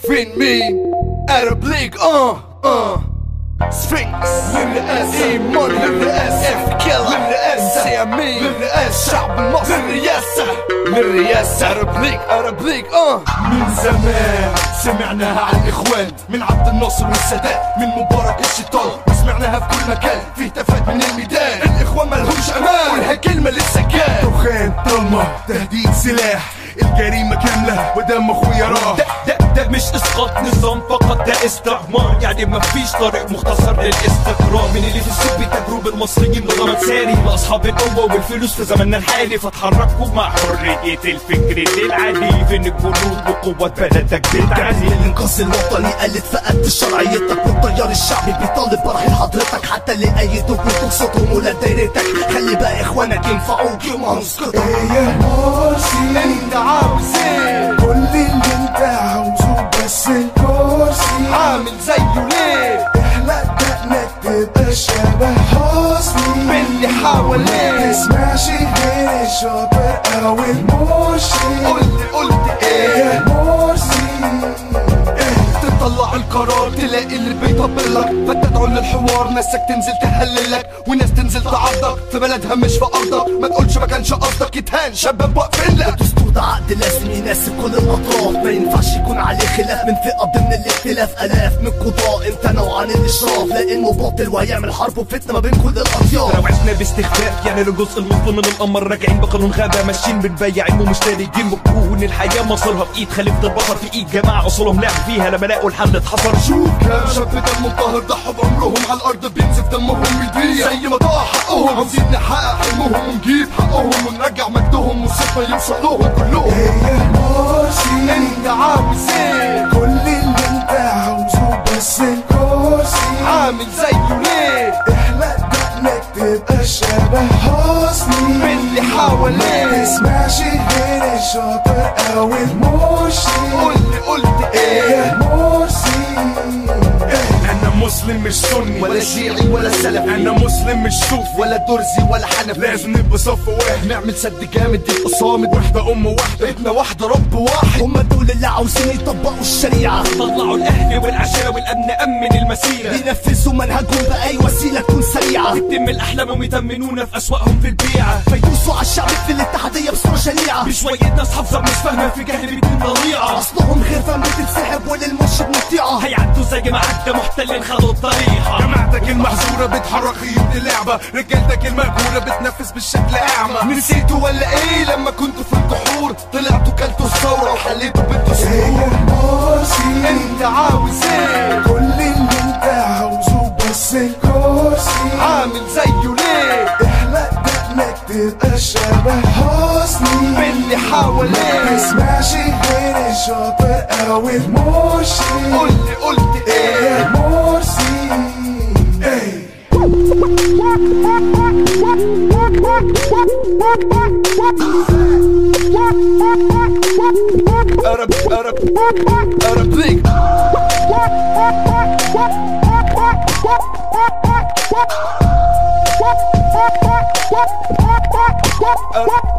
فين مين Arab League اه اه سفنكس للرئاسة ايمان للرئاسة اف كيلا للرئاسة سيامين للرئاسة الشعب المصري للرئاسة للرئاسة Arab League Arab League اه من زمان سمعناها عن الاخوان من عبد الناصر والسادات من مبارك الشيطان وسمعناها في كل مكان في هتافات من الميدان الاخوان مالهمش امان قولها كلمة للسكان دخان ضلمة تهديد سلاح الجريمة كاملة ودم اخويا راح ده ده ده مش اسقاط نظام فقط ده استعمار يعني مفيش طريق مختصر للاستقرار من اللي في السوق بتجرب المصريين بضمان ساري لاصحاب القوه والفلوس في زماننا الحالي فتحركوا مع حريه الفكر للعادي فين الجنود وقوه بلدك بتعاني الانقاذ الوطني قلت فقدت شرعيتك والتيار الشعبي بيطالب برحيل حضرتك حتى اللي ايدوك ويدوك صوتهم ولا دايرتك خلي بقى اخوانك ينفعوك يوم هنسقطك ايه يا مرسي انت عاوز ايه كل اللي انت عاوزه بس الكرسي عامل زيه ليه احلق دقنك تبقى شبه حسني باللي حواليه تسمعش غير الشاطر او المرشد قولي قلت ايه ايه يا مرسي تطلع القرار تلاقي اللي بيطبل لك فتدعو للحوار ناسك تنزل تهللك وناس تنزل تعضك في بلدها مش في ارضك ما تقولش ما كانش قصدك يتهان شباب واقفين لك الدستور ده عقد لازم يناسب كل الاطراف ما ينفعش يكون عليه خلاف من فئه ضمن الاختلاف الاف من القضاء امتنعوا عن الاشراف لانه باطل وهيعمل حرب وفتنه ما بين كل الاطياف لو عشنا باستخفاف يعني للجزء المظلم من القمر راجعين بقانون غابة ماشيين بنبيعين ومشتركين وكون الحياة مصيرها في ايد خليفة البشر في ايد جماعة اصولهم لعب فيها لما لقوا الحل اتحصر شوف كام شاب دمه طاهر ضحوا بعمرهم على الارض بينزف دمهم ويضيع زي ما ضاع حقهم عاوزين نحقق حلمهم ونجيب حقهم ونرجع مجدهم وصوتنا يوصل لهم كلهم ايه يا مرسي انت عاوز ايه كل اللي انت عاوزه بس الكرسي عامل زيه ليه احلق دقنك تبقى شبه حسني باللي حواليه تسمعش غير الشاطر او المرشد قولي قلت ايه ايه يا مرسي انا مسلم مش سني ولا شيعي ولا سلفي انا مسلم مش صوفي ولا درزي ولا حنفي لازم نبقى صف واحد نعمل سد جامد يبقى صامد وحدة ام واحدة بيتنا واحدة رب واحد هم دول اللي عاوزين يطبقوا الشريعه طلعوا الاهل والعشاء والامن امن المسيرة ينفذوا منهجهم باي وسيله تكون سريعه يتم الاحلام ويتمنونا في اسواقهم في البيعة فيدوسوا على الشعب في الاتحاديه بصوره شنيعه بشوية ناس حافظة مش فاهمة في جهل بيكون ضريعة اصلهم غير فهم بتتسحب وللمرشد مطيعه هيعدوا زي ما عدى محتلين خدوا الطريقة جماعتك المحظورة بتحرك خيوط اللعبة رجالتك المأجورة بتنفذ بالشكل أعمى نسيتوا ولا ايه لما كنتوا في الجحور طلعتوا كلتوا الثورة وحليتوا ايه بالدستور يا مرسي انت عاوز ايه كل اللي انت عاوزه بس الكرسي عامل زيه ليه احلق دقنك تبقى شبه حسني باللي حواليه تسمعش غير الشاطر او المرشد قولي قلت ايه ايه يا مرسي ايه Arab Arab Arab League Arab